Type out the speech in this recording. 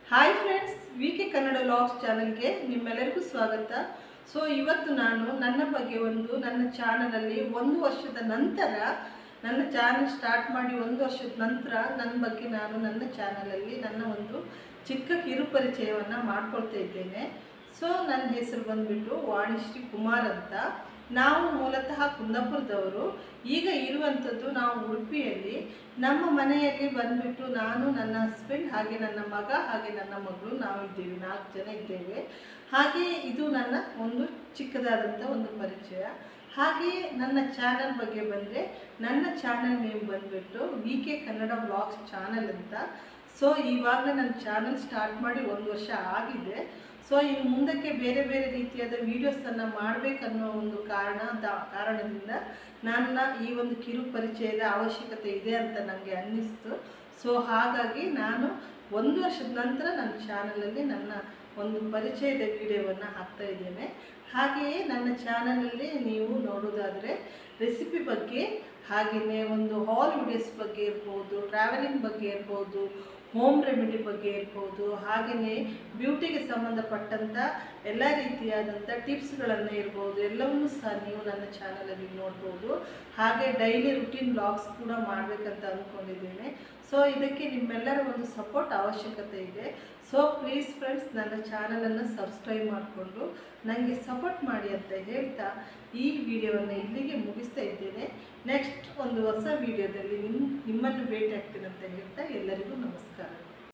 hi friends V K Kannada vlogs ಚಾನಲ್ಗೆ ನಿಮ್ಮೆಲ್ಲರಿಗೂ ಸ್ವಾಗತ ಸೊ ಇವತ್ತು ನಾನು ನನ್ನ ಬಗ್ಗೆ ಒಂದು ನನ್ನ ಚಾನಲಲ್ಲಿ ಒಂದು ವರ್ಷದ ನಂತರ ನನ್ನ ಚಾನಲ್ ಸ್ಟಾರ್ಟ್ ಮಾಡಿ ಒಂದು ವರ್ಷದ ನಂತರ ನನ್ನ ಬಗ್ಗೆ ನಾನು ನನ್ನ ಚಾನಲಲ್ಲಿ ನನ್ನ ಒಂದು ಚಿಕ್ಕ ಕಿರು ಪರಿಚಯವನ್ನು ಮಾಡ್ಕೊಳ್ತಾ ಇದ್ದೇನೆ ಸೊ ನನ್ನ ಹೆಸರು ಬಂದ್ಬಿಟ್ಟು ವಾಣಿಶ್ರೀ ಕುಮಾರ್ ಅಂತ ನಾವು ಮೂಲತಃ ಕುಂದಾಪುರದವರು ಈಗ ಇರುವಂಥದ್ದು ನಾವು ಉಡುಪಿಯಲ್ಲಿ ನಮ್ಮ ಮನೆಯಲ್ಲಿ ಬಂದ್ಬಿಟ್ಟು ನಾನು ನನ್ನ ಹಸ್ಬೆಂಡ್ ಹಾಗೆ ನನ್ನ ಮಗ ಹಾಗೆ ನನ್ನ ಮಗಳು ನಾವು ಇದ್ದೇವೆ ನಾಲ್ಕು ಜನ ಇದ್ದೇವೆ ಹಾಗೆ ಇದು ನನ್ನ ಒಂದು ಚಿಕ್ಕದಾದಂಥ ಒಂದು ಪರಿಚಯ ಹಾಗೆ ನನ್ನ ಚಾನಲ್ ಬಗ್ಗೆ ಬಂದರೆ ನನ್ನ ಚಾನಲ್ ನೇಮ್ ಬಂದ್ಬಿಟ್ಟು V K Kannada vlogs channel ಅಂತ ಸೊ ಇವಾಗ ನನ್ನ ಚಾನಲ್ ಸ್ಟಾರ್ಟ್ ಮಾಡಿ ಒಂದು ವರ್ಷ ಆಗಿದೆ ಸೊ ಇನ್ನು ಮುಂದಕ್ಕೆ ಬೇರೆ ಬೇರೆ ರೀತಿಯಾದ ವೀಡಿಯೋಸನ್ನು ಮಾಡಬೇಕನ್ನೋ ಒಂದು ಕಾರಣ ದ- ಕಾರಣದಿಂದ ನನ್ನ ಈ ಒಂದು ಕಿರು ಪರಿಚಯದ ಅವಶ್ಯಕತೆ ಇದೆ ಅಂತ ನನಗೆ ಅನ್ನಿಸ್ತು ಸೊ ಹಾಗಾಗಿ ನಾನು ಒಂದು ವರ್ಷದ ನಂತರ ನನ್ನ ಚಾನಲಲ್ಲಿ ನನ್ನ ಒಂದು ಪರಿಚಯದ ವಿಡಿಯೋವನ್ನು ಹಾಕ್ತಾ ಇದ್ದೇನೆ ಹಾಗೆಯೇ ನನ್ನ ಚಾನಲಲ್ಲಿ ನೀವು ನೋಡೋದಾದರೆ ರೆಸಿಪಿ ಬಗ್ಗೆ ಹಾಗೆಯೇ ಒಂದು ಹಾಲ್ ವಿಡಿಯೋಸ್ ಬಗ್ಗೆ ಇರ್ಬೋದು ಟ್ರಾವೆಲಿಂಗ್ ಬಗ್ಗೆ ಇರ್ಬೋದು ಹೋಮ್ ರೆಮಿಡಿ ಬಗ್ಗೆ ಇರ್ಬೋದು ಹಾಗೆಯೇ ಬ್ಯೂಟಿಗೆ ಸಂಬಂಧಪಟ್ಟಂಥ ಎಲ್ಲ ರೀತಿಯಾದಂಥ ಟಿಪ್ಸ್ಗಳನ್ನು ಇರ್ಬೋದು ಎಲ್ಲವನ್ನೂ ಸಹ ನೀವು ನನ್ನ ಚಾನಲಲ್ಲಿ ನೋಡ್ಬೋದು ಹಾಗೆ ಡೈಲಿ ರುಟೀನ್ ಬ್ಲಾಗ್ಸ್ ಕೂಡ ಮಾಡಬೇಕಂತ ಅಂದ್ಕೊಂಡಿದ್ದೇನೆ ಸೊ ಇದಕ್ಕೆ ನಿಮ್ಮೆಲ್ಲರ ಒಂದು ಸಪೋರ್ಟ್ ಅವಶ್ಯಕತೆ ಇದೆ ಸೊ ಪ್ಲೀಸ್ ಫ್ರೆಂಡ್ಸ್ ನನ್ನ ಚಾನಲನ್ನು ಸಬ್ಸ್ಕ್ರೈಬ್ ಮಾಡಿಕೊಂಡು ನನಗೆ ಸಪೋರ್ಟ್ ಮಾಡಿ ಅಂತ ಹೇಳ್ತಾ ಈ ವಿಡಿಯೋವನ್ನು ಇಲ್ಲಿಗೆ ಮುಗಿಸ್ತಾ ಇದ್ದೇನೆ ನೆಕ್ಸ್ಟ್ ಒಂದು ಹೊಸ ವಿಡಿಯೋದಲ್ಲಿ ನಿಮ್ಮ ನಿಮ್ಮನ್ನು ಭೇಟಿ ಆಗ್ತೀನಿ ಅಂತ ಹೇಳ್ತಾ ಎಲ್ಲರಿಗೂ ನಮಸ್ಕಾರ